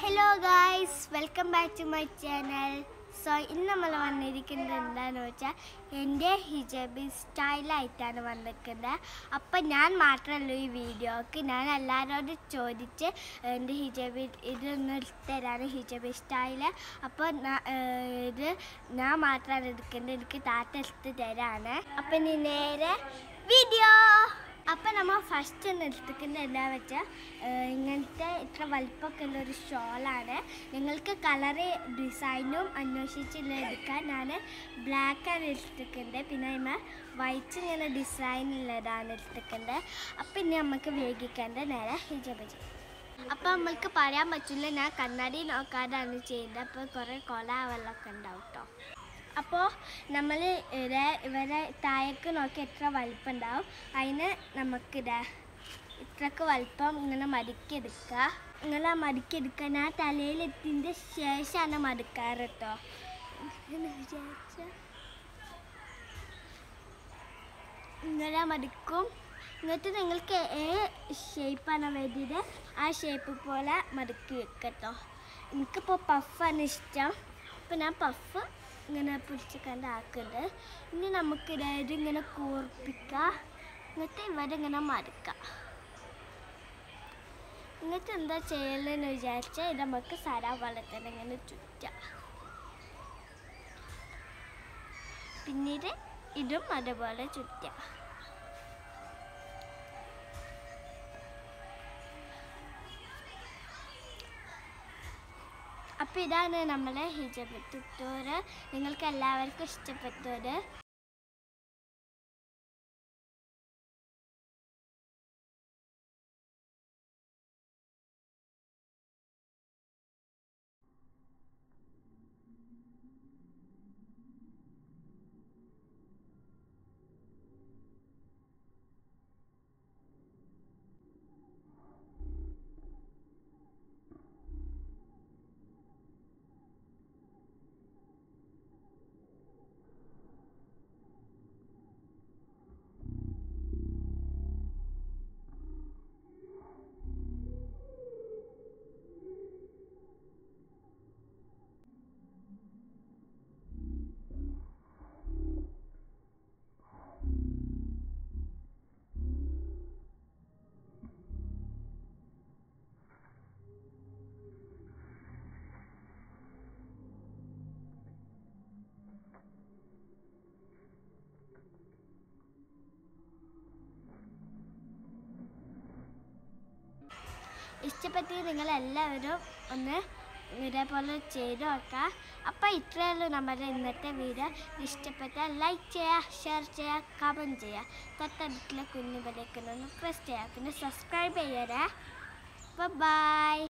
hello guys welcome back to my channel so ഇന്ന് നമ്മൾ വന്നിരിക്കുന്നത് എന്താണെന്ന് വെച്ചാൽ എൻ്റെ ഹിജബി സ്റ്റൈലായിട്ടാണ് വന്നിരിക്കുന്നത് അപ്പം ഞാൻ മാത്രമല്ല ഈ വീഡിയോക്ക് ഞാൻ എല്ലാവരോടും ചോദിച്ച് എൻ്റെ ഹിജബി ഇതൊന്ന് തരാണ് ഹിജബി സ്റ്റൈല് അപ്പോൾ ഇത് ഞാൻ മാത്രമാണ് എടുക്കുന്നത് എനിക്ക് താത്ത എടുത്ത് തരാണ് അപ്പം ഇനി നേരെ വീഡിയോ അപ്പം നമ്മൾ ഫസ്റ്റ് നിർത്തിക്കുന്നത് എന്താ വെച്ചാൽ ഇങ്ങനത്തെ ഇത്ര വലിപ്പമൊക്കെ ഉള്ള ഒരു ഷോളാണ് നിങ്ങൾക്ക് കളറ് ഡിസൈനും അന്വേഷിച്ചുള്ള എടുക്കാൻ ഞാൻ ബ്ലാക്കാണ് എടുത്തിട്ടുണ്ട് പിന്നെ അതിന് വൈറ്റ് ഇങ്ങനെ ഡിസൈനുള്ളതാണ് എടുത്തിട്ടുണ്ട് അപ്പം ഇനി നമുക്ക് വേഗിക്കേണ്ട നേരെ ഹിജബ് ചെയ്യും അപ്പം നമ്മൾക്ക് പറയാൻ പറ്റില്ല ഞാൻ കണ്ണാടി നോക്കാതാണ് ചെയ്യുന്നത് അപ്പോൾ കുറേ കൊല വെള്ളമൊക്കെ ഉണ്ടാവും കേട്ടോ അപ്പോൾ നമ്മൾ ഇവരെ ഇവരെ താഴേക്ക് നോക്കി എത്ര വലിപ്പം ഉണ്ടാവും അതിന് നമുക്കിത് ഇത്രക്ക് വലിപ്പം ഇങ്ങനെ മടുക്കിയെടുക്കുക ഇങ്ങനെ മടുക്കിയെടുക്കുക ഞാൻ തലയിലെത്തിൻ്റെ ശേഷമാണ് മടുക്കാറ് കേട്ടോ ഇങ്ങനെ വിചാരിച്ച ഇങ്ങനെ മടുക്കും എന്നിട്ട് നിങ്ങൾക്ക് ഏ ഷേപ്പാണ് വേണ്ടിയത് ആ ഷേപ്പ് പോലെ മടക്കി വെക്കട്ടോ എനിക്കിപ്പോൾ പഫാണ് ഇഷ്ടം അപ്പോൾ ഞാൻ പഫ് ഇങ്ങനെ പിടിച്ച് കണ്ട് ആക്കുന്നുണ്ട് ഇനി നമുക്ക് ഇത് ഇങ്ങനെ കൂർപ്പിക്കുക എന്നിട്ട് ഇവരിങ്ങനെ മടുക്കുക എന്നിട്ട് എന്താ ചെയ്യലെന്ന് വിചാരിച്ചാൽ ഇത് നമുക്ക് സാരാ പോലെ തന്നെ ഇങ്ങനെ ചുറ്റാം പിന്നീട് ഇതും അതുപോലെ ചുറ്റാം അപ്പോൾ ഇതാണ് നമ്മളെ ഹിജബ് തുട്ടൂര് നിങ്ങൾക്ക് എല്ലാവർക്കും ഇഷ്ടപ്പെട്ടത് ഇഷ്ടപ്പെട്ട് നിങ്ങൾ എല്ലാവരും ഒന്ന് ഇതേപോലെ ചെയ്ത് നോക്കുക അപ്പോൾ ഇത്രയുള്ളൂ നമ്മുടെ ഇന്നത്തെ വീഡിയോ ഇഷ്ടപ്പെട്ടാൽ ലൈക്ക് ചെയ്യുക ഷെയർ ചെയ്യുക കമൻറ്റ് ചെയ്യുക തൊട്ടടുത്തുള്ള കുഞ്ഞു ബെല്ലൈക്കനൊന്ന് പ്രസ് ചെയ്യുക പിന്നെ സബ്സ്ക്രൈബ് ചെയ്യണേ ബൈ